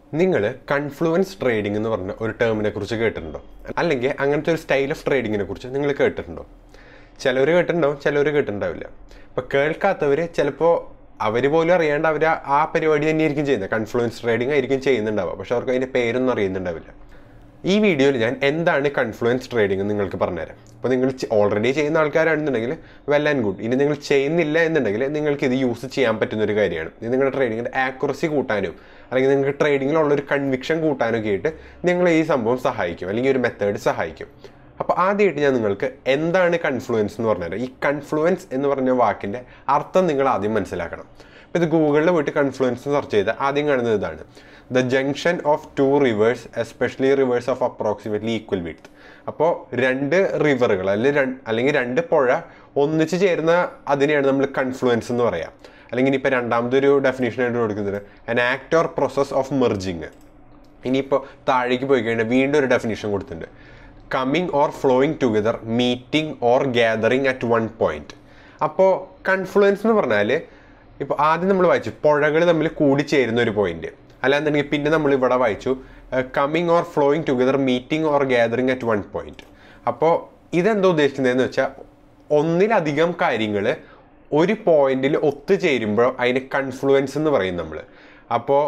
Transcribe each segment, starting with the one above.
നിങ്ങൾ confluence trading എന്ന് പറഞ്ഞ ഒരു ടേമിനെ കുറിച്ച് കേട്ടിട്ടുണ്ടോ അല്ലെങ്കിൽ അങ്ങനത്തെ ഒരു സ്റ്റൈൽ ഓഫ് ട്രേഡിങ്ങിനെ കുറിച്ച് നിങ്ങൾ കേട്ടിട്ടുണ്ടോ ചിലവർ കേട്ടിട്ടുണ്ടാവും ചിലവർ കേട്ടിട്ടുണ്ടാവില്ല അപ്പോൾ കേൾക്കാത്തവർ ചിലപ്പോൾ അവർ പോലും അറിയാണ്ട് അവർ ആ പരിപാടി തന്നെയായിരിക്കും ചെയ്യുന്നത് കൺഫ്ലുവൻസ് ട്രേഡിംഗ് ആയിരിക്കും ചെയ്യുന്നുണ്ടാവുക പക്ഷെ അവർക്ക് അതിൻ്റെ പേരൊന്നും അറിയുന്നുണ്ടാവില്ല ഈ വീഡിയോയിൽ ഞാൻ എന്താണ് കൺഫ്ലുവൻസ് ട്രേഡിംഗ് എന്ന് നിങ്ങൾക്ക് പറഞ്ഞുതരാം അപ്പോൾ നിങ്ങൾ ഓൾറെഡി ചെയ്യുന്ന ആൾക്കാരാണെന്നുണ്ടെങ്കിൽ വെൽ ആൻഡ് ഗുഡ് ഇനി നിങ്ങൾ ചെയ്യുന്നില്ല എന്നുണ്ടെങ്കിൽ നിങ്ങൾക്ക് ഇത് യൂസ് ചെയ്യാൻ പറ്റുന്ന ഒരു കാര്യമാണ് ഇത് നിങ്ങളുടെ ട്രേഡിങ്ങിൻ്റെ ആക്യുറസി കൂട്ടാനും അല്ലെങ്കിൽ നിങ്ങൾക്ക് ട്രേഡിങ്ങിലുള്ള ഒരു കൺവിക്ഷൻ കൂട്ടാനൊക്കെ ആയിട്ട് നിങ്ങൾ ഈ സംഭവം സഹായിക്കും അല്ലെങ്കിൽ ഒരു മെത്തേഡ് സഹായിക്കും അപ്പോൾ ആദ്യമായിട്ട് ഞാൻ നിങ്ങൾക്ക് എന്താണ് കൺഫ്ലുവൻസ് എന്ന് പറഞ്ഞുതരാം ഈ കൺഫ്ലുവൻസ് എന്ന് പറഞ്ഞ വാക്കിൻ്റെ അർത്ഥം നിങ്ങൾ ആദ്യം മനസ്സിലാക്കണം അപ്പോൾ ഇത് ഗൂഗിളിൽ പോയിട്ട് കൺഫ്ലുവൻസ് സെർച്ച് ചെയ്താൽ ആദ്യം കാണുന്നത് ഇതാണ് the junction of two rivers especially rivers of approximately equal width അപ്പോൾ രണ്ട് റിവറുകൾ അല്ലെങ്കിൽ അല്ലെങ്കിൽ രണ്ട് പുഴ ഒന്നിച്ച് ചേരുന്ന അതിനെയാണ് നമ്മൾ കൺഫ്ലുവൻസ് എന്ന് പറയാം അല്ലെങ്കിൽ ഇനിയിപ്പോൾ രണ്ടാമതൊരു ഡെഫിനേഷനായിട്ട് കൊടുക്കുന്നത് an act or process of merging ഇനിയിപ്പോൾ താഴേക്ക് പോയി കഴിഞ്ഞാൽ വീണ്ടും ഒരു ഡെഫിനേഷൻ കൊടുത്തിട്ടുണ്ട് coming or flowing together meeting or gathering at one point അപ്പോൾ കൺഫ്ലുവൻസ് എന്ന് പറഞ്ഞാൽ ഇപ്പോൾ ആദ്യം നമ്മൾ വായിച്ചു പുഴകൾ തമ്മിൽ കൂടിച്ചേരുന്ന ഒരു പോയിന്റ് അല്ലാന്നുണ്ടെങ്കിൽ പിന്നെ നമ്മൾ ഇവിടെ വായിച്ചു coming or flowing together meeting or gathering at one point അപ്പോൾ ഇതെന്താ ഉദ്ദേശിക്കുന്നതെന്ന് വെച്ചാൽ ഒന്നിലധികം കാര്യങ്ങൾ ഒരു പോയിന്റിൽ ഒത്തുചേരുമ്പോൾ അതിന് കൺഫ്ലുവൻസ് എന്ന് പറയും നമ്മൾ അപ്പോൾ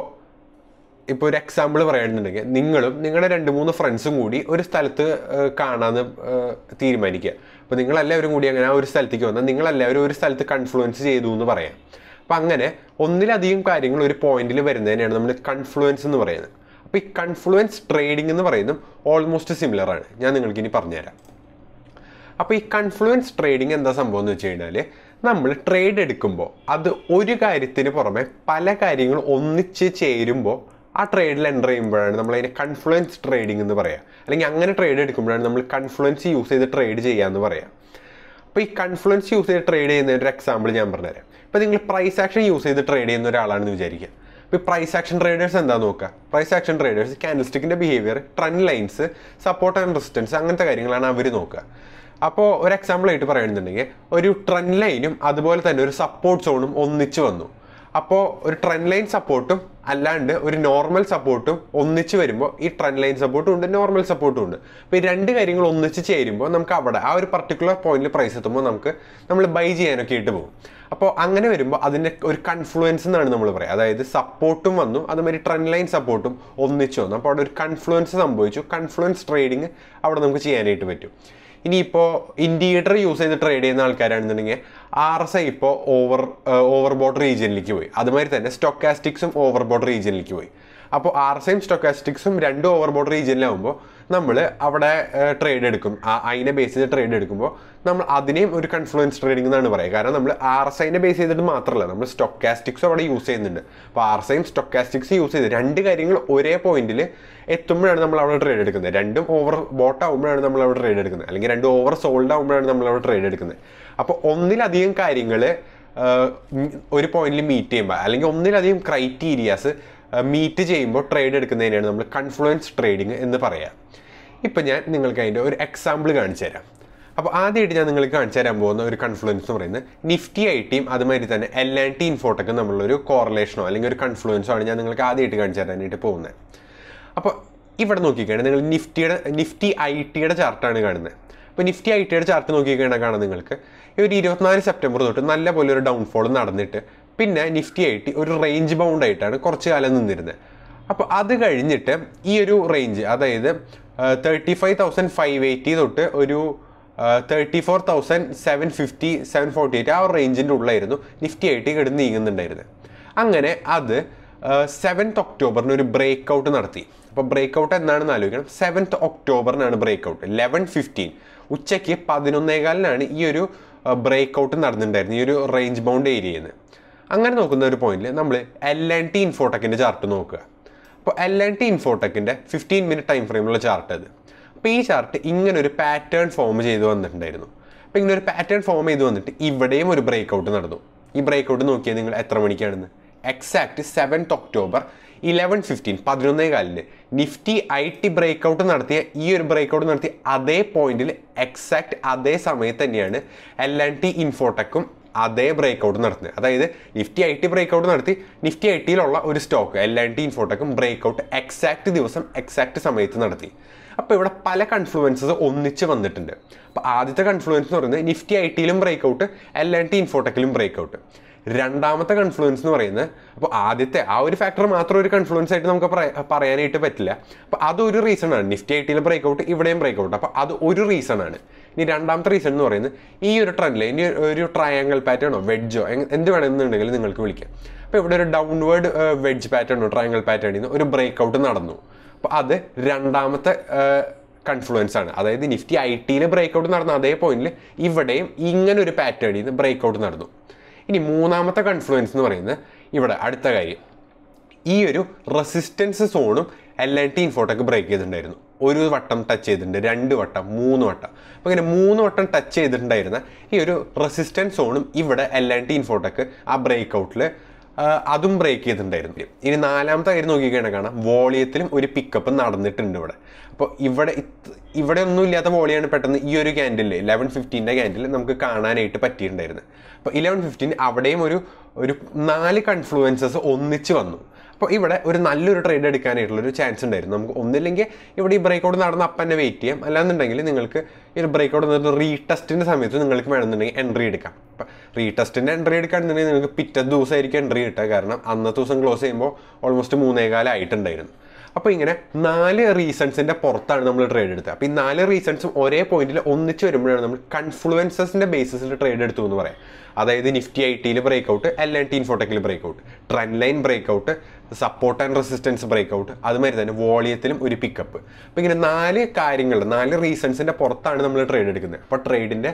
ഇപ്പോൾ ഒരു എക്സാമ്പിൾ പറയുകയാണെന്നുണ്ടെങ്കിൽ നിങ്ങളും നിങ്ങളുടെ രണ്ട് മൂന്ന് ഫ്രണ്ട്സും കൂടി ഒരു സ്ഥലത്ത് കാണാമെന്ന് തീരുമാനിക്കുക അപ്പോൾ നിങ്ങളെല്ലാവരും കൂടി അങ്ങനെ ആ ഒരു സ്ഥലത്തേക്ക് വന്നാൽ നിങ്ങളെല്ലാവരും ഒരു സ്ഥലത്ത് കൺഫ്ലുവൻസ് ചെയ്തു എന്ന് പറയാം അപ്പം അങ്ങനെ ഒന്നിലധികം കാര്യങ്ങൾ ഒരു പോയിന്റിൽ വരുന്നതിനാണ് നമ്മൾ കൺഫ്ലുവൻസ് എന്ന് പറയുന്നത് അപ്പോൾ ഈ കൺഫ്ലുവൻസ് ട്രേഡിംഗ് എന്ന് പറയുന്നതും ഓൾമോസ്റ്റ് സിമിലർ ആണ് ഞാൻ നിങ്ങൾക്ക് ഇനി പറഞ്ഞുതരാം അപ്പോൾ ഈ കൺഫ്ലുവൻസ് ട്രേഡിംഗ് എന്താ സംഭവം എന്ന് വെച്ച് കഴിഞ്ഞാൽ നമ്മൾ ട്രേഡ് എടുക്കുമ്പോൾ അത് ഒരു കാര്യത്തിന് പുറമെ പല കാര്യങ്ങൾ ഒന്നിച്ച് ചേരുമ്പോൾ ആ ട്രേഡിൽ എൻ്റർ ചെയ്യുമ്പോഴാണ് നമ്മൾ അതിനെ കൺഫ്ലുവൻസ് ട്രേഡിംഗ് എന്ന് പറയാം അല്ലെങ്കിൽ അങ്ങനെ ട്രേഡ് എടുക്കുമ്പോഴാണ് നമ്മൾ കൺഫ്ലുവൻസ് യൂസ് ചെയ്ത് ട്രേഡ് ചെയ്യാമെന്ന് പറയാം അപ്പോൾ ഈ കൺഫ്ലുവൻസ് യൂസ് ചെയ്ത് ട്രേഡ് ചെയ്യുന്ന ഒരു എക്സാമ്പിൾ ഞാൻ പറഞ്ഞുതരാം ഇപ്പോൾ നിങ്ങൾ പ്രൈസ് ആക്ഷൻ യൂസ് ചെയ്ത് ട്രേഡ് ചെയ്യുന്ന ഒരാളാണെന്ന് വിചാരിക്കുക ഇപ്പോൾ പ്രൈസ് ആക്ഷൻ ട്രേഡേഴ്സ് എന്താ നോക്കുക പ്രൈസ് ആക്ഷൻ ട്രേഡേഴ്സ് ക്യാൻഡിൽസ്റ്റിക്കിൻ്റെ behaviour trend lines support and resistance അങ്ങനത്തെ കാര്യങ്ങളാണ് അവർ നോക്കുക അപ്പോൾ ഒരു എക്സാമ്പിൾ ആയിട്ട് പറയുന്നുണ്ടെങ്കിൽ ഒരു ട്രെൻഡ് ലൈനും അതുപോലെ തന്നെ ഒരു സപ്പോർട്ട് സോണും ഒന്നിച്ച് വന്നു അപ്പോൾ ഒരു ട്രെൻഡ് ലൈൻ സപ്പോർട്ടും അല്ലാണ്ട് ഒരു നോർമൽ സപ്പോർട്ടും ഒന്നിച്ച് വരുമ്പോൾ ഈ ട്രെൻഡ് ലൈൻ സപ്പോർട്ടും ഉണ്ട് നോർമൽ സപ്പോർട്ടും ഉണ്ട് അപ്പോൾ ഈ രണ്ട് കാര്യങ്ങൾ ഒന്നിച്ച് ചേരുമ്പോൾ നമുക്ക് അവിടെ ആ ഒരു പർട്ടിക്കുലർ പോയിന്റിൽ പ്രൈസ് എത്തുമ്പോൾ നമുക്ക് നമ്മൾ ബൈ ചെയ്യാനൊക്കെ ആയിട്ട് പോകും അപ്പോൾ അങ്ങനെ വരുമ്പോൾ അതിൻ്റെ ഒരു കൺഫ്ലുവൻസ് എന്നാണ് നമ്മൾ പറയുക അതായത് സപ്പോർട്ടും വന്നു അതുമാതിരി ട്രെൻഡ് ലൈൻ സപ്പോർട്ടും ഒന്നിച്ച് വന്നു അപ്പോൾ അവിടെ ഒരു കൺഫ്ലുവൻസ് സംഭവിച്ചു കൺഫ്ലുവൻസ് ട്രേഡിങ് അവിടെ നമുക്ക് ചെയ്യാനായിട്ട് പറ്റും ഇനിയിപ്പോൾ ഇൻഡിക്കേറ്റർ യൂസ് ചെയ്ത് ട്രേഡ് ചെയ്യുന്ന ആൾക്കാരാണെന്നുണ്ടെങ്കിൽ ആർ എസ് ഐ ഇപ്പോൾ ഓവർ ഓവർ ബോട്ട് റീജിയനിലേക്ക് പോയി അതുമാതിരി തന്നെ സ്റ്റൊക്കാസ്റ്റിക്സും ഓവർ ബോട്ട് റീജിയനിലേക്ക് പോയി അപ്പോൾ ആർ എസ് ഐയും സ്റ്റൊക്കാസ്റ്റിക്സും രണ്ടും ഓവർ ബോട്ട് റീജിയനിലാവുമ്പോൾ നമ്മൾ അവിടെ ട്രേഡ് എടുക്കും അതിനെ ബേസ് ചെയ്ത് ട്രേഡ് എടുക്കുമ്പോൾ നമ്മൾ അതിനെയും ഒരു കൺഫ്ലുവൻസ് ട്രേഡിംഗ് എന്നാണ് പറയുക കാരണം നമ്മൾ ആർ എസ് ഐനെ ബേസ് ചെയ്തിട്ട് മാത്രമല്ല നമ്മൾ സ്റ്റൊക്കാസ്റ്റിക്സും അവിടെ യൂസ് ചെയ്യുന്നുണ്ട് അപ്പോൾ ആർ എസ് ഐയും സ്റ്റൊക്കാസ്റ്റിക്സ് യൂസ് ചെയ്ത് രണ്ട് കാര്യങ്ങൾ ഒരേ പോയിന്റിൽ എത്തുമ്പോഴാണ് നമ്മൾ അവിടെ ട്രേഡ് എടുക്കുന്നത് രണ്ടും ഓവർ ബോട്ട് ആകുമ്പോഴാണ് നമ്മൾ അവിടെ ട്രേഡ് എടുക്കുന്നത് അല്ലെങ്കിൽ രണ്ടും ഓവർ സോൾഡ് ആകുമ്പോഴാണ് നമ്മൾ അവിടെ ട്രേഡ് എടുക്കുന്നത് അപ്പോൾ ഒന്നിലധികം കാര്യങ്ങൾ ഒരു പോയിന്റിൽ മീറ്റ് ചെയ്യുമ്പോൾ അല്ലെങ്കിൽ ഒന്നിലധികം ക്രൈറ്റീരിയാസ് മീറ്റ് ചെയ്യുമ്പോൾ ട്രേഡ് എടുക്കുന്നതിനാണ് നമ്മൾ കൺഫ്ലുവൻസ് ട്രേഡിംഗ് എന്ന് പറയാം ഇപ്പം ഞാൻ നിങ്ങൾക്ക് അതിൻ്റെ ഒരു എക്സാമ്പിൾ കാണിച്ചു തരാം അപ്പോൾ ആദ്യമായിട്ട് ഞാൻ നിങ്ങൾക്ക് കാണിച്ചു തരാൻ പോകുന്ന ഒരു കൺഫ്ലുവൻസ് എന്ന് പറയുന്നത് നിഫ്റ്റി ഐ ടിയും അതുമാതിരി തന്നെ എൽ ആൻഡ് ടി ഇൻഫോട്ടൊക്കെ നമ്മളൊരു കോറിലേഷനോ അല്ലെങ്കിൽ ഒരു കൺഫ്ലുവൻസോ ആണ് ഞാൻ നിങ്ങൾക്ക് ആദ്യമായിട്ട് കാണിച്ചു തരാനായിട്ട് പോകുന്നത് അപ്പോൾ ഇവിടെ നോക്കിക്കഴിഞ്ഞാൽ നിങ്ങൾ നിഫ്റ്റിയുടെ നിഫ്റ്റി ഐ ടിയുടെ ചാർട്ടാണ് കാണുന്നത് അപ്പോൾ നിഫ്റ്റി ഐ ടിയുടെ ചാർട്ട് നോക്കിക്കഴിഞ്ഞാൽ കാണാം നിങ്ങൾക്ക് ഈ ഒരു ഇരുപത്തിനാല് സെപ്റ്റംബർ തൊട്ട് നല്ല പോലെ ഒരു ഡൗൺഫോൾ നടന്നിട്ട് പിന്നെ നിഫ്റ്റി ഐ ടി ഒരു റേഞ്ച് ബൗണ്ട് ആയിട്ടാണ് കുറച്ച് കാലം നിന്നിരുന്നത് അപ്പോൾ അത് കഴിഞ്ഞിട്ട് ഈ ഒരു റേഞ്ച് അതായത് thirty five thousand five eighty തൊട്ട് ഒരു thirty four thousand seven fifty seven forty eight ആ ഒരു റേഞ്ചിൻ്റെ ഉള്ളായിരുന്നു നിഫ്റ്റി ഐ ടി കിടന്ന് നീങ്ങുന്നുണ്ടായിരുന്നത് അങ്ങനെ അത് സെവൻത്ത് ഒക്ടോബറിന് ഒരു ബ്രേക്ക് ഔട്ട് നടത്തി അപ്പോൾ ബ്രേക്ക് ഔട്ട് എന്നാണെന്ന് ആലോചിക്കണം സെവൻത്ത് ഒക്ടോബറിനാണ് ബ്രേക്ക് ഔട്ട് ലെവൻ ഫിഫ്റ്റീൻ ഉച്ചയ്ക്ക് പതിനൊന്നേകാലിനാണ് ഈ ഒരു ബ്രേക്ക് ഔട്ട് നടന്നിട്ടുണ്ടായിരുന്നത് ഈ ഒരു റേഞ്ച് ബൗണ്ട് ഏരിയയിൽ നിന്ന് അങ്ങനെ നോക്കുന്ന ഒരു പോയിന്റിൽ നമ്മൾ എൽ ആൻഡ് ടി ഇൻഫോടെക്കിൻ്റെ ചാർട്ട് നോക്കുക അപ്പോൾ എൽ ആൻഡ് ടി ഇൻഫോടെക്കിൻ്റെ ഫിഫ്റ്റീൻ മിനിറ്റ് ടൈം ഫ്രെയിമുള്ള ചാർട്ട് അത് അപ്പോൾ ഈ ചാർട്ട് ഇങ്ങനെ ഒരു പാറ്റേൺ ഫോം ചെയ്ത് വന്നിട്ടുണ്ടായിരുന്നു അപ്പോൾ ഇങ്ങനെ ഒരു പാറ്റേൺ ഫോം ചെയ്ത് വന്നിട്ട് ഇവിടെയും ഒരു ബ്രേക്ക് ഔട്ട് നടന്നു ഈ ബ്രേക്ക് ഔട്ട് നോക്കിയാൽ നിങ്ങൾ എത്ര മണിക്കാണെന്ന് exact seventh October eleven fifteen പതിനൊന്നേ കാലിന് Nifty I T break out നടത്തിയ ഈ ഒരു ബ്രേക്ക് ഔട്ട് നടത്തിയ അതേ പോയിന്റിൽ എക്സാക്ട് അതേ സമയത്ത് തന്നെയാണ് എൽ ആൻഡ് ടി ഇൻഫോടെക്കും അതേ ബ്രേക്ക് ഔട്ട് നടത്തുന്നത് അതായത് Nifty I T break out നടത്തി നിഫ്റ്റി ഐ ടിയിലുള്ള ഒരു സ്റ്റോക്ക് എൽ ആൻഡ് ടി ഇൻഫോട്ടക്കും ബ്രേക്ക് ഔട്ട് എക്സാക്ട് ദിവസം എക്സാക്ട് സമയത്ത് നടത്തി അപ്പോൾ ഇവിടെ പല കൺഫ്ലുവൻസസ് ഒന്നിച്ച് വന്നിട്ടുണ്ട് അപ്പോൾ ആദ്യത്തെ കൺഫ്ലുവൻസ് എന്ന് പറയുന്നത് നിഫ്റ്റി ഐ ടിയിലും break out L and T ഇൻഫോട്ടക്കിലും ബ്രേക്ക് ഔട്ട് രണ്ടാമത്തെ കൺഫ്ലുവൻസ് എന്ന് പറയുന്നത് അപ്പോൾ ആദ്യത്തെ ആ ഒരു ഫാക്ടർ മാത്രം ഒരു കൺഫ്ലുവൻസ് ആയിട്ട് നമുക്ക് പറയ- പറയാനായിട്ട് പറ്റില്ല അപ്പോൾ അതൊരു റീസൺ ആണ് നിഫ്റ്റി ഐ ടിയിലെ ബ്രേക്ക് ഔട്ട് ഇവിടെയും ബ്രേക്ക് ഔട്ട് അപ്പോൾ അത് ഒരു റീസൺ ആണ് ഇനി രണ്ടാമത്തെ റീസൺ എന്ന് പറയുന്നത് ഈ ഒരു ട്രെൻഡിൽ ഇനി ഒരു ട്രയാങ്കിൾ പാറ്റേണോ വെഡ്ജോ എന്ത് വേണമെന്നുണ്ടെങ്കിൽ നിങ്ങൾക്ക് വിളിക്കാം അപ്പോൾ ഇവിടെ ഒരു ഡൗൺവേർഡ് വെഡ്ജ് പാറ്റേണോ ട്രയാങ്കിൾ പാറ്റേണിൽ നിന്ന് ഒരു ബ്രേക്ക് ഔട്ട് നടന്നു അപ്പോൾ അത് രണ്ടാമത്തെ കൺഫ്ലുവൻസ് ആണ് അതായത് നിഫ്റ്റി ഐ ടിയിൽ ബ്രേക്ക് ഔട്ട് നടന്ന അതേ പോയിന്റിൽ ഇവിടെയും ഇങ്ങനെ ഒരു പാറ്റേണിൽ നിന്ന് ബ്രേക്ക് ഔട്ട് നടന്നു ഇനി മൂന്നാമത്തെ കൺഫ്ലുവൻസ് എന്ന് പറയുന്നത് ഇവിടെ അടുത്ത കാര്യം ഈ ഒരു റെസിസ്റ്റൻസ് സോണും എൽ ഐ ടി ഇൻഫോട്ടൊക്കെ ബ്രേക്ക് ചെയ്തിട്ടുണ്ടായിരുന്നു ഒരു വട്ടം ടച്ച് ചെയ്തിട്ടുണ്ട് രണ്ട് വട്ടം മൂന്ന് വട്ടം അപ്പോൾ ഇങ്ങനെ മൂന്ന് വട്ടം ടച്ച് ചെയ്തിട്ടുണ്ടായിരുന്ന ഈ ഒരു റെസിസ്റ്റൻസ് സോണും ഇവിടെ എൽ ഐ ടി ഇൻഫോട്ടൊക്കെ ആ ബ്രേക്ക് ഔട്ടിൽ അതും ബ്രേക്ക് ചെയ്തിട്ടുണ്ടായിരുന്നു ഇനി നാലാമത്തെ കാര്യം നോക്കിക്കഴിഞ്ഞാൽ കാണാം വോളിയത്തിലും ഒരു പിക്കപ്പ് നടന്നിട്ടുണ്ട് ഇവിടെ അപ്പോൾ ഇവിടെ ഇത്- ഇവിടെ ഒന്നും ഇല്ലാത്ത വോളിയാണ് പെട്ടെന്ന് ഈ ഒരു ക്യാൻഡിൽ ഇലവൻ ഫിഫ്റ്റീൻ്റെ ക്യാൻഡിൽ നമുക്ക് കാണാനായിട്ട് പറ്റിയിട്ടുണ്ടായിരുന്നത് അപ്പോൾ ഇലവൻ ഫിഫ്റ്റീൻ അവിടെയും ഒരു ഒരു നാല് കൺഫ്ലുവൻസസ് ഒന്നിച്ച് വന്നു അപ്പോൾ ഇവിടെ ഒരു നല്ലൊരു ട്രേഡ് എടുക്കാനായിട്ടുള്ള ഒരു ചാൻസ് ഉണ്ടായിരുന്നു നമുക്ക് ഒന്നില്ലെങ്കിൽ ഇവിടെ ഈ ബ്രേക്ക് ഔട്ട് നടന്ന അപ്പം തന്നെ വെയിറ്റ് ചെയ്യാം അല്ലാന്നുണ്ടെങ്കിൽ നിങ്ങൾക്ക് ഈ ഒരു ബ്രേക്ക് ഔട്ട് നടന്ന റീടെസ്റ്റിൻ്റെ സമയത്ത് നിങ്ങൾക്ക് വേണമെന്നുണ്ടെങ്കിൽ എൻട്രി എടുക്കാം അപ്പം റീടെസ്റ്റിൻ്റെ എൻട്രി എടുക്കുകയാണെന്നുണ്ടെങ്കിൽ നിങ്ങൾക്ക് പിറ്റേ ദിവസമായിരിക്കും എൻട്രി കിട്ടുക കാരണം അന്നത്തെ ദിവസം ക്ലോസ് ചെയ്യുമ്പോൾ ഓൾമോസ്റ്റ് മൂന്നേകാലം ആയിട്ടുണ്ടായിരുന്നു അപ്പോൾ ഇങ്ങനെ നാല് റീസൺസിൻ്റെ പുറത്താണ് നമ്മൾ ട്രേഡ് എടുത്തത് അപ്പോൾ ഈ നാല് റീസൺസും ഒരേ പോയിന്റിൽ ഒന്നിച്ച് വരുമ്പോഴാണ് നമ്മൾ കൺഫ്ലുവൻസസിൻ്റെ ബേസിസിൽ ട്രേഡ് എടുത്തു എന്ന് പറയാം അതായത് നിഫ്റ്റി ഐ ടിയിൽ break out L and T ഇൻഫോടെക്കിൽ break out trend line break out support and resistance break out അതുമാതിരി തന്നെ വോളിയത്തിലും ഒരു പിക്കപ്പ് അപ്പോൾ ഇങ്ങനെ നാല് കാര്യങ്ങൾ നാല് റീസൺസിൻ്റെ പുറത്താണ് നമ്മൾ ട്രേഡ് എടുക്കുന്നത് അപ്പോൾ ട്രേഡിൻ്റെ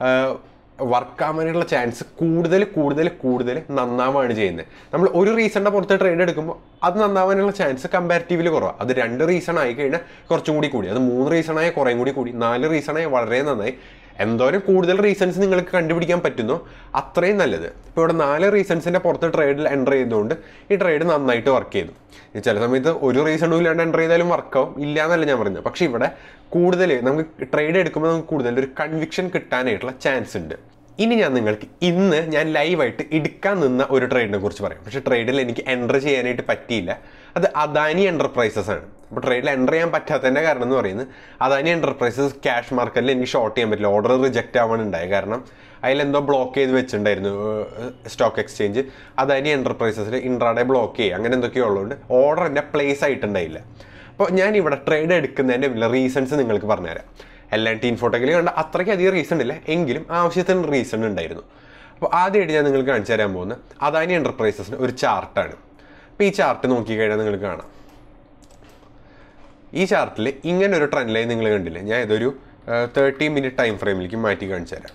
വർക്ക് ആവാനുള്ള ചാൻസ് കൂടുതൽ കൂടുതൽ കൂടുതൽ നന്നാവാണ് ചെയ്യുന്നത് നമ്മൾ ഒരു റീസണിൻ്റെ പുറത്ത് ട്രേഡ് എടുക്കുമ്പോൾ അത് നന്നാവാനുള്ള ചാൻസ് കമ്പാരിറ്റീവ്ലി കുറവാണ് അത് രണ്ട് റീസൺ ആയി കഴിഞ്ഞാൽ കുറച്ചും കൂടി കൂടി അത് മൂന്ന് റീസൺ ആയ കുറേയും കൂടി കൂടി നാല് റീസൺ ആയ വളരെ നന്നായി എന്തോരം കൂടുതൽ റീസൺസ് നിങ്ങൾക്ക് കണ്ടുപിടിക്കാൻ പറ്റുന്നോ അത്രയും നല്ലത് ഇപ്പോൾ ഇവിടെ നാല് റീസൺസിൻ്റെ പുറത്ത് ട്രേഡിൽ എൻ്റർ ചെയ്തുകൊണ്ട് ഈ ട്രേഡ് നന്നായിട്ട് വർക്ക് ചെയ്തു ഇനി ചില സമയത്ത് ഒരു റീസണും ഇല്ലാണ്ട് എൻ്റർ ചെയ്താലും വർക്കാവും ഇല്ല എന്നല്ല ഞാൻ പറയുന്നത് പക്ഷേ ഇവിടെ കൂടുതൽ നമുക്ക് ട്രേഡ് എടുക്കുമ്പോൾ നമുക്ക് കൂടുതൽ ഒരു കൺവിക്ഷൻ കിട്ടാനായിട്ടുള്ള ചാൻസ് ഉണ്ട് ഇനി ഞാൻ നിങ്ങൾക്ക് ഇന്ന് ഞാൻ ലൈവായിട്ട് എടുക്കാൻ നിന്ന ഒരു ട്രേഡിനെ കുറിച്ച് പറയാം പക്ഷേ ട്രേഡിൽ എനിക്ക് എൻ്റർ ചെയ്യാനായിട്ട് പറ്റിയില്ല അത് അദാനി എൻ്റർപ്രൈസസ് ആണ് അപ്പോൾ ട്രേഡിൽ എൻ്റർ ചെയ്യാൻ പറ്റാത്തതിൻ്റെ കാരണം എന്ന് പറയുന്നത് അദാനി എൻ്റർപ്രൈസസ് ക്യാഷ് മാർക്കറ്റിൽ എനിക്ക് ഷോർട്ട് ചെയ്യാൻ പറ്റില്ല ഓർഡർ റിജക്റ്റ് ആവാൻ ഉണ്ടായത് കാരണം അതിലെന്തോ ബ്ലോക്ക് ചെയ്ത് വെച്ചിട്ടുണ്ടായിരുന്നു സ്റ്റോക്ക് എക്സ്ചേഞ്ച് അദാനി എൻ്റർപ്രൈസസിൽ ഇൻട്രാഡേ ബ്ലോക്ക് ചെയ്യുക അങ്ങനെ എന്തൊക്കെയോ ഉള്ളതുകൊണ്ട് ഓർഡർ എൻ്റെ പ്ലേസ് ആയിട്ടുണ്ടായില്ല അപ്പോൾ ഞാൻ ഇവിടെ ട്രേഡ് എടുക്കുന്നതിൻ്റെ റീസൺസ് നിങ്ങൾക്ക് പറഞ്ഞുതരാം എൽ എൻ ടി ഇൻഫോട്ടെക്കിൽ കണ്ട അത്രയ്ക്ക് അധികം റീസൺ ഇല്ല എങ്കിലും ആവശ്യത്തിന് റീസൺ ഉണ്ടായിരുന്നു അപ്പോൾ ആദ്യമായിട്ട് ഞാൻ നിങ്ങൾക്ക് കാണിച്ചു തരാൻ പോകുന്ന അദാനി എൻ്റർപ്രൈസസിൻ്റെ ഒരു ചാർട്ടാണ് അപ്പോൾ ഈ ചാർട്ട് നോക്കിക്കഴിഞ്ഞാൽ നിങ്ങൾക്ക് കാണാം ഈ ചാർട്ടിൽ ഇങ്ങനെ ഒരു ട്രെൻഡ് ലൈൻ നിങ്ങൾ കണ്ടില്ലേ ഞാൻ ഇതൊരു തേർട്ടി മിനിറ്റ് ടൈം ഫ്രെയിമിലേക്ക് മാറ്റി കാണിച്ചു തരാം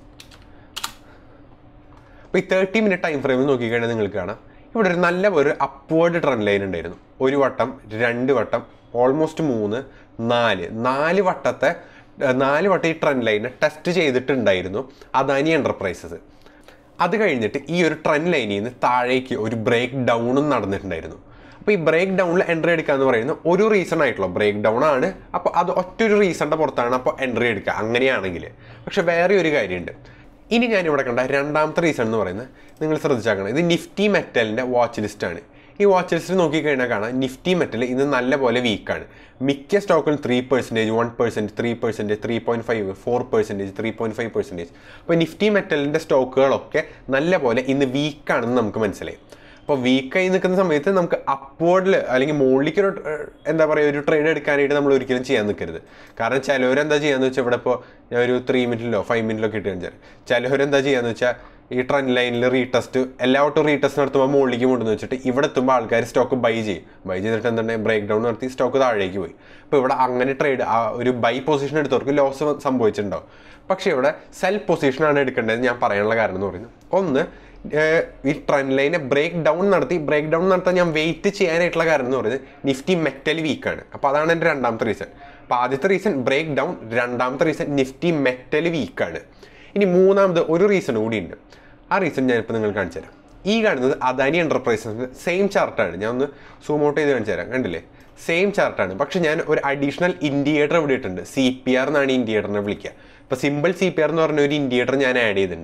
അപ്പോൾ ഈ തേർട്ടി മിനിറ്റ് ടൈം ഫ്രെയിമിൽ നോക്കിക്കഴിഞ്ഞാൽ നിങ്ങൾക്ക് കാണാം ഇവിടെ ഒരു നല്ല ഒരു അപ്വേർഡ് ട്രെൻഡ് ലൈൻ ഉണ്ടായിരുന്നു ഒരു വട്ടം രണ്ട് വട്ടം ഓൾമോസ്റ്റ് മൂന്ന് നാല് നാല് വട്ടത്തെ ഏഹ്, നാല് വട്ടം ഈ ട്രെൻഡ് ലൈനെ ടെസ്റ്റ് ചെയ്തിട്ടുണ്ടായിരുന്നു അദാനി എൻ്റർപ്രൈസസ് അത് കഴിഞ്ഞിട്ട് ഈ ഒരു ട്രെൻഡ് ലൈനിൽ നിന്ന് താഴേക്ക് ഒരു ബ്രേക്ക് ഡൗണും നടന്നിട്ടുണ്ടായിരുന്നു അപ്പോൾ ഈ ബ്രേക്ക് ഡൗണിൽ എൻട്രി എടുക്കുക എന്ന് പറയുന്നത് ഒരു റീസൺ ആയിട്ടുള്ള ബ്രേക്ക് ഡൗൺ ആണ് അപ്പോൾ അത് ഒറ്റൊരു റീസണിൻ്റെ പുറത്താണ് അപ്പോൾ എൻട്രി എടുക്കുക അങ്ങനെയാണെങ്കിൽ പക്ഷെ വേറെ ഒരു കാര്യമുണ്ട് ഇനി ഞാൻ ഇവിടെ കണ്ട രണ്ടാമത്തെ റീസൺ എന്ന് പറയുന്നത് നിങ്ങൾ ശ്രദ്ധിച്ചാക്കണം ഇത് നിഫ്റ്റി മെറ്റലിൻ്റെ വാച്ച് ലിസ്റ്റാണ് ഈ വാച്ച് ലിസ്റ്റ് നോക്കിക്കഴിഞ്ഞാൽ കാണാം നിഫ്റ്റി മെറ്റൽ ഇന്ന് നല്ല പോലെ വീക്കാണ് മിക്ക സ്റ്റോക്കിലും three percentage one percent three percentage three point five four percentage three point five percentage അപ്പോൾ നിഫ്റ്റി മെറ്റലിൻ്റെ സ്റ്റോക്കുകളൊക്കെ നല്ല പോലെ ഇന്ന് വീക്കാണെന്ന് നമുക്ക് മനസ്സിലായി അപ്പോൾ വീക്കായി നിൽക്കുന്ന സമയത്ത് നമുക്ക് അപ്വേർഡിൽ അല്ലെങ്കിൽ മുകളിലേക്ക് ഒരു ഏഹ്, എന്താ പറയുക ഒരു ട്രേഡ് എടുക്കാനായിട്ട് നമ്മൾ ഒരിക്കലും ചെയ്യാൻ നിൽക്കരുത് കാരണം ചിലവരെന്താ ചെയ്യാന്ന് വെച്ചാൽ ഇവിടെ ഇപ്പോൾ ഞാൻ ഒരു ത്രീ മിനിറ്റിലോ ഫൈവ് മിനിറ്റിലോ കിട്ടി കാണിച്ചാൽ ചിലവരെന്താ ചെയ്യാന്ന് വെച്ചാൽ ഈ ട്രെൻഡ് ലൈനിൽ റീടെസ്റ്റ് എല്ലാവട്ടും റീടെസ്റ്റ് നടത്തുമ്പോൾ മുകളിലേക്ക് കൊണ്ടുവന്ന് വെച്ചിട്ട് ഇവിടെ എത്തുമ്പോൾ ആൾക്കാർ സ്റ്റോക്ക് ബൈ ചെയ്യും ബൈ ചെയ്തിട്ട് എന്താണ് ബ്രേക്ക് ഡൗൺ നടത്തി സ്റ്റോക്ക് താഴേക്ക് പോയി അപ്പോൾ ഇവിടെ അങ്ങനെ ട്രേഡ് ആ ഒരു ബൈ പൊസിഷൻ എടുത്തവർക്ക് ലോസ് സംഭവിച്ചിട്ടുണ്ടാവും പക്ഷേ ഇവിടെ സെൽ പൊസിഷനാണ് എടുക്കേണ്ടത് ഞാൻ പറയാനുള്ള കാരണം എന്ന് പറയുന്നത് ഒന്ന് ഏഹ് ഈ ട്രെൻഡ് ലൈനെ ബ്രേക്ക് ഡൗൺ നടത്തി ബ്രേക്ക് ഡൗൺ നടത്താൻ ഞാൻ വെയിറ്റ് ചെയ്യാനായിട്ടുള്ള കാരണം എന്ന് പറയുന്നത് നിഫ്റ്റി മെറ്റൽ വീക്കാണ് അപ്പോൾ അതാണ് എൻ്റെ രണ്ടാമത്തെ റീസൺ അപ്പോൾ ആദ്യത്തെ റീസൺ ബ്രേക്ക് ഡൗൺ രണ്ടാമത്തെ റീസൺ നിഫ്റ്റി മെറ്റൽ വീക്കാണ് ഇനി മൂന്നാമത് ഒരു റീസൺ കൂടിയുണ്ട് ആ റീസൺ ഞാനിപ്പോൾ നിങ്ങൾ കാണിച്ചു തരാം ഈ കാണുന്നത് അദാനി എൻ്റർപ്രൈസസിൻ്റെ സെയിം ചാർട്ടാണ് ഞാൻ ഒന്ന് സൂം ഔട്ട് ചെയ്ത് കാണിച്ചു തരാം കണ്ടില്ലേ സെയിം ചാർട്ടാണ് പക്ഷെ ഞാൻ ഒരു അഡീഷണൽ ഇൻഡിക്കേറ്റർ ഇവിടെ ഇട്ടിട്ടുണ്ട് സി പി ആർ എന്നാണ് ഇൻഡിക്കേറ്ററിനെ വിളിക്കുക ഇപ്പോൾ സിമ്പിൾ സി പി ആർ എന്ന് പറഞ്ഞ ഒരു ഇൻഡിക്കേറ്റർ ഞാൻ ആഡ് ചെയ്തിട്ടുണ്ട്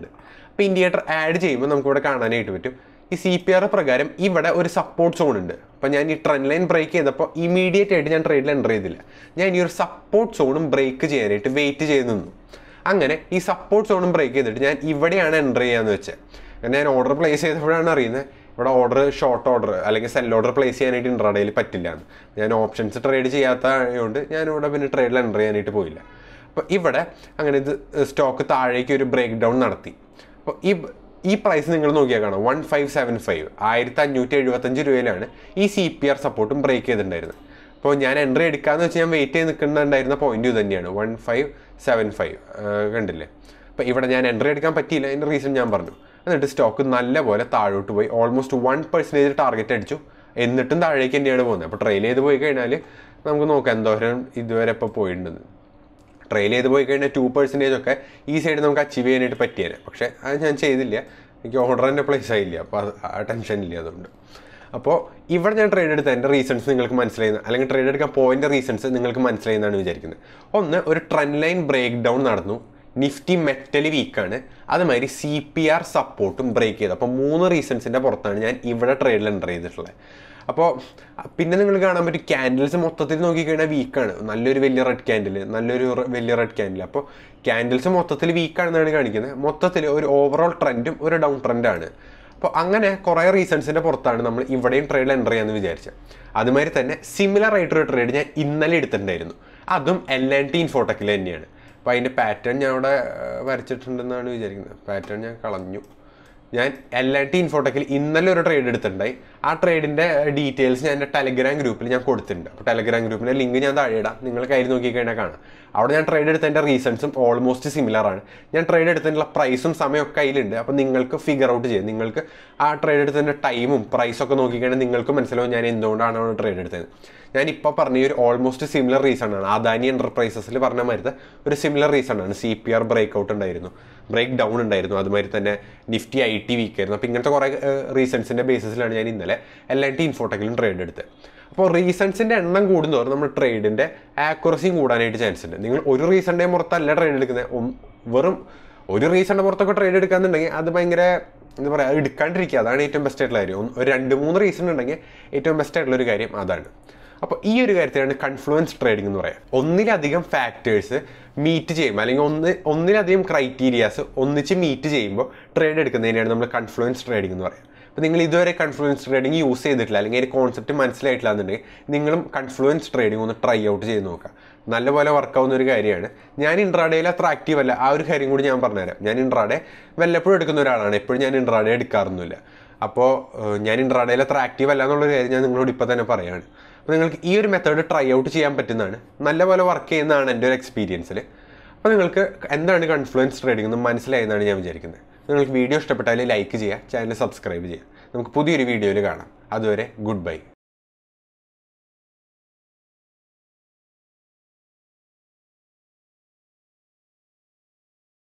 അപ്പോൾ ഇൻഡിക്കേറ്റർ ആഡ് ചെയ്യുമ്പോൾ നമുക്കിവിടെ കാണാനായിട്ട് പറ്റും ഈ സി പി ആർ പ്രകാരം ഇവിടെ ഒരു സപ്പോർട്ട് സോൺ ഉണ്ട് അപ്പോൾ ഞാൻ ഈ ട്രെൻഡ് ലൈൻ ബ്രേക്ക് ചെയ്തപ്പോൾ ഇമീഡിയറ്റ് ആയിട്ട് ഞാൻ ട്രേഡിൽ എൻ്റർ ചെയ്തില്ല ഞാൻ ഈ ഒരു സപ്പോർട്ട് സോണും ബ്രേക്ക് ചെയ്യാനായിട്ട് വെയിറ്റ് ചെയ്ത് നിന്നു അങ്ങനെ ഈ സപ്പോർട്ട് സോണും ബ്രേക്ക് ചെയ്തിട്ട് ഞാൻ ഇവിടെയാണ് എൻ്റർ ചെയ്യാന്ന് വെച്ചത് കാരണം ഞാൻ ഓർഡർ പ്ലേസ് ചെയ്തപ്പോഴാണ് അറിയുന്നത് ഇവിടെ ഓർഡർ ഷോർട്ട് ഓർഡർ അല്ലെങ്കിൽ സെൽ ഓർഡർ പ്ലേസ് ചെയ്യാനായിട്ട് ഇൻട്രാഡേയിൽ പറ്റില്ല എന്ന് ഞാൻ ഓപ്ഷൻസ് ട്രേഡ് ചെയ്യാത്തതുകൊണ്ട് ഞാൻ ഇവിടെ പിന്നെ ട്രേഡിൽ എൻ്റർ ചെയ്യാനായിട്ട് പോയില്ല അപ്പോൾ ഇവിടെ അങ്ങനെ ഇത് സ്റ്റോക്ക് താഴേക്ക് ഒരു ബ്രേക്ക് ഡൗൺ നടത്തി അപ്പോൾ ഈ ഈ പ്രൈസ് നിങ്ങൾ നോക്കിയാൽ കാണാം വൺ ഫൈവ് സെവൻ ഫൈവ് ആയിരത്തി അഞ്ഞൂറ്റി എഴുപത്തഞ്ച് രൂപയിലാണ് ഈ സി പി ആർ സപ്പോർട്ടും ബ്രേക്ക് ചെയ്തിട്ടുണ്ടായിരുന്നത് അപ്പോൾ ഞാൻ എൻട്രി എടുക്കാമെന്ന് വെച്ച് ഞാൻ വെയിറ്റ് ചെയ്ത് നിൽക്കുന്നുണ്ടായിരുന്ന പോയിന്റ് ഇത് തന്നെയാണ് വൺ ഫൈവ് സെവൻ ഫൈവ് കണ്ടില്ലേ അപ്പോൾ ഇവിടെ ഞാൻ എൻട്രി എടുക്കാൻ പറ്റിയില്ല അതിൻ്റെ റീസൺ ഞാൻ പറഞ്ഞു എന്നിട്ട് സ്റ്റോക്ക് നല്ലപോലെ താഴോട്ട് പോയി ഓൾമോസ്റ്റ് വൺ പെർസെൻറ്റേജ് ടാർഗറ്റ് അടിച്ചു എന്നിട്ടും താഴേക്ക് തന്നെയാണ് പോകുന്നത് അപ്പോൾ ട്രെയിൽ ചെയ്ത് പോയി കഴിഞ്ഞാൽ നമുക്ക് നോക്കാം എന്തോരം ഇതുവരെ ഇപ്പോൾ പോയിട്ടുണ്ടെന്ന് ട്രെയിൽ ചെയ്ത് പോയി കഴിഞ്ഞാൽ ടു പെർസെൻറ്റേജ് ഒക്കെ ഈ സൈഡ് നമുക്ക് അച്ചീവ് ചെയ്യാനായിട്ട് പറ്റിയേനെ പക്ഷേ അത് ഞാൻ ചെയ്തില്ല എനിക്ക് ഓർഡർ തന്നെ പ്ലേസ് ആയില്ല അപ്പോൾ അത് ആ ടെൻഷൻ ഇല്ല അതുകൊണ്ട് അപ്പോൾ ഇവിടെ ഞാൻ ട്രേഡ് എടുത്ത എൻ്റെ റീസൺസ് നിങ്ങൾക്ക് മനസ്സിലായി അല്ലെങ്കിൽ ട്രേഡ് എടുക്കാൻ പോയിൻ്റെ റീസൺസ് നിങ്ങൾക്ക് മനസ്സിലായി എന്നാണ് വിചാരിക്കുന്നത് ഒന്ന് ഒരു ട്രെൻഡ് ലൈൻ ബ്രേക്ക് ഡൗൺ നടന്നു നിഫ്റ്റി മെറ്റൽ വീക്കാണ് അതുമാതിരി സി പി ആർ സപ്പോർട്ടും ബ്രേക്ക് ചെയ്തു അപ്പോൾ മൂന്ന് റീസൺസിൻ്റെ പുറത്താണ് ഞാൻ ഇവിടെ ട്രേഡിൽ എൻ്റർ ചെയ്തിട്ടുള്ളത് അപ്പോൾ പിന്നെ നിങ്ങൾ കാണാൻ പറ്റും ക്യാൻഡിൽസ് മൊത്തത്തിൽ നോക്കിക്കഴിഞ്ഞാൽ വീക്കാണ് നല്ലൊരു വലിയ റെഡ് ക്യാൻഡിൽ നല്ലൊരു റെ- വലിയ റെഡ് ക്യാൻഡിൽ അപ്പോൾ ക്യാൻഡിൽസ് മൊത്തത്തിൽ വീക്കാണെന്നാണ് കാണിക്കുന്നത് മൊത്തത്തിൽ ഒരു ഓവറോൾ ട്രെൻഡും ഒരു ഡൗൺ ട്രെൻഡാണ് അപ്പോൾ അങ്ങനെ കുറേ റീസൺസിൻ്റെ പുറത്താണ് നമ്മൾ ഇവിടെയും ട്രേഡിൽ എൻ്റർ ചെയ്യാമെന്ന് വിചാരിച്ചത് അതുമാതിരി തന്നെ സിമിലർ ആയിട്ടൊരു ട്രേഡ് ഞാൻ ഇന്നലെ എടുത്തിട്ടുണ്ടായിരുന്നു അതും എൽ ആൻ ടി ഇൻഫോടെക്കിൽ തന്നെയാണ് അപ്പോൾ അതിൻ്റെ പാറ്റേൺ ഞാൻ അവിടെ ഏർ, വരച്ചിട്ടുണ്ടെന്നാണ് വിചാരിക്കുന്നത് പാറ്റേൺ ഞാൻ കളഞ്ഞു ഞാൻ എൽ ഐ ടി ഇൻഫോടെക്കിൽ ഇന്നലെ ഒരു ട്രേഡ് എടുത്തിട്ടുണ്ടായി ആ ട്രേഡിന്റെ ഡീറ്റെയിൽസ് ഞാൻ എൻ്റെ ടെലഗ്രാം ഗ്രൂപ്പിൽ ഞാൻ കൊടുത്തിട്ടുണ്ട് അപ്പോൾ ടെലഗ്രാം ഗ്രൂപ്പിന്റെ ലിങ്ക് ഞാൻ താഴെ ഇടാം നിങ്ങൾ കയ്യിൽ നോക്കിക്കഴിഞ്ഞാൽ കാണാം അവിടെ ഞാൻ ട്രേഡ് എടുത്തതിൻ്റെ റീസൺസും ഓൾമോസ്റ്റ് സിമിലർ ആണ് ഞാൻ ട്രേഡ് എടുത്തതിനുള്ള പ്രൈസും സമയമൊക്കെ കയ്യിലുണ്ട് അപ്പോൾ നിങ്ങൾക്ക് ഫിഗർ ഔട്ട് ചെയ്യാം നിങ്ങൾക്ക് ആ ട്രേഡ് എടുത്തതിൻ്റെ ടൈമും പ്രൈസൊക്കെ നോക്കിക്കഴിഞ്ഞാൽ നിങ്ങൾക്ക് മനസ്സിലാവും ഞാൻ എന്തുകൊണ്ടാണ് അവിടെ ട്രേഡ് എടുത്തത് ഞാൻ ഇപ്പോൾ പറഞ്ഞ ഈ ഒരു ഓൾമോസ്റ്റ് സിമിലർ റീസൺ ആണ് അദാനി എൻ്റർപ്രൈസസിൽ പറഞ്ഞ മാതിരത്തെ ഒരു സിമിലർ റീസൺ ആണ് C P R break out ഉണ്ടായിരുന്നു ബ്രേക്ക് ഡൗൺ ഉണ്ടായിരുന്നു അതുമാതിരി തന്നെ നിഫ്റ്റി ഐ ടി വീക്ക് ആയിരുന്നു അപ്പോൾ ഇങ്ങനത്തെ കുറേ റീസൺസിൻ്റെ ബേസിസിലാണ് ഞാൻ ഇന്നലെ എൽ ഐ ടി ഇൻഫോടെക്കിലും ട്രേഡ് എടുത്തത് അപ്പോൾ റീസൺസിൻ്റെ എണ്ണം കൂടുന്നതോറും നമ്മൾ ട്രേഡിൻ്റെ ആക്യുറസിയും കൂടാനായിട്ട് ചാൻസ് ഉണ്ട് നിങ്ങൾ ഒരു റീസണിൻ്റെ പുറത്തല്ല ട്രേഡ് എടുക്കുന്നത് ഒം- വെറും ഒരു റീസണിൻ്റെ പുറത്തൊക്കെ ട്രേഡ് എടുക്കാന്നുണ്ടെങ്കിൽ അത് ഭയങ്കര എന്താ പറയുക എടുക്കാണ്ടിരിക്കുക അതാണ് ഏറ്റവും ബെസ്റ്റ് ആയിട്ടുള്ള കാര്യം ഒന്ന് ഒരു രണ്ട് മൂന്ന് റീസൺ ഉണ്ടെങ്കിൽ ഏറ്റവും ബെസ്റ്റ് ആയിട്ടുള്ള ഒരു കാര്യം അതാണ് അപ്പോൾ ഈ ഒരു കാര്യത്തിലാണ് കൺഫ്ലുവൻസ് ട്രേഡിംഗ് എന്ന് പറയാം ഒന്നിലധികം ഫാക്ടേഴ്സ് മീറ്റ് ചെയ്യുമ്പോൾ അല്ലെങ്കിൽ ഒന്ന് ഒന്നിലധികം ക്രൈറ്റീരിയാസ് ഒന്നിച്ച് മീറ്റ് ചെയ്യുമ്പോൾ ട്രേഡ് എടുക്കുന്നതിനെയാണ് നമ്മൾ കൺഫ്ലുവൻസ് ട്രേഡിംഗ് എന്ന് പറയാം അപ്പോൾ നിങ്ങൾ ഇതുവരെ കൺഫ്ലുവൻസ് ട്രേഡിംഗ് യൂസ് ചെയ്തിട്ടില്ല അല്ലെങ്കിൽ ഒരു കോൺസെപ്റ്റ് മനസ്സിലായിട്ടില്ല എന്നുണ്ടെങ്കിൽ നിങ്ങളും കൺഫ്ലുവൻസ് ട്രേഡിംഗ് ഒന്ന് ട്രൈ ഔട്ട് ചെയ്ത് നോക്കുക നല്ലപോലെ വർക്കാവുന്ന ഒരു കാര്യമാണ് ഞാൻ ഇൻട്രാഡേയിൽ അത്ര ആക്റ്റീവ് അല്ല ആ ഒരു കാര്യം കൂടി ഞാൻ പറഞ്ഞുതരാം ഞാൻ ഇൻട്രാഡേ വല്ലപ്പോഴും എടുക്കുന്ന ഒരാളാണ് എപ്പോഴും ഞാൻ ഇൻട്രാഡേ എടുക്കാറൊന്നുമില്ല അപ്പോൾ ഏഹ്, ഞാൻ ഇൻട്രാഡേയിൽ അത്ര ആക്റ്റീവ് അല്ല എന്നുള്ളൊരു കാര്യം ഞാൻ നിങ്ങളോട് ഇപ്പോൾ തന്നെ പറയുകയാണ് അപ്പോൾ നിങ്ങൾക്ക് ഈ ഒരു മെത്തേഡ് ട്രൈ ഔട്ട് ചെയ്യാൻ പറ്റുന്നതാണ് നല്ലപോലെ വർക്ക് ചെയ്യുന്നതാണ് എൻ്റെ ഒരു എക്സ്പീരിയൻസിൽ അപ്പോൾ നിങ്ങൾക്ക് എന്താണ് കൺഫ്ലുവൻസ് ട്രേഡിംഗ് എന്ന് മനസ്സിലായെന്നാണ് ഞാൻ വിചാരിക്കുന്നത് നിങ്ങൾക്ക് വീഡിയോ ഇഷ്ടപ്പെട്ടാൽ ലൈക്ക് ചെയ്യുക ചാനൽ സബ്സ്ക്രൈബ് ചെയ്യുക നമുക്ക് പുതിയൊരു വീഡിയോയിൽ കാണാം അതുവരെ ഗുഡ് ബൈ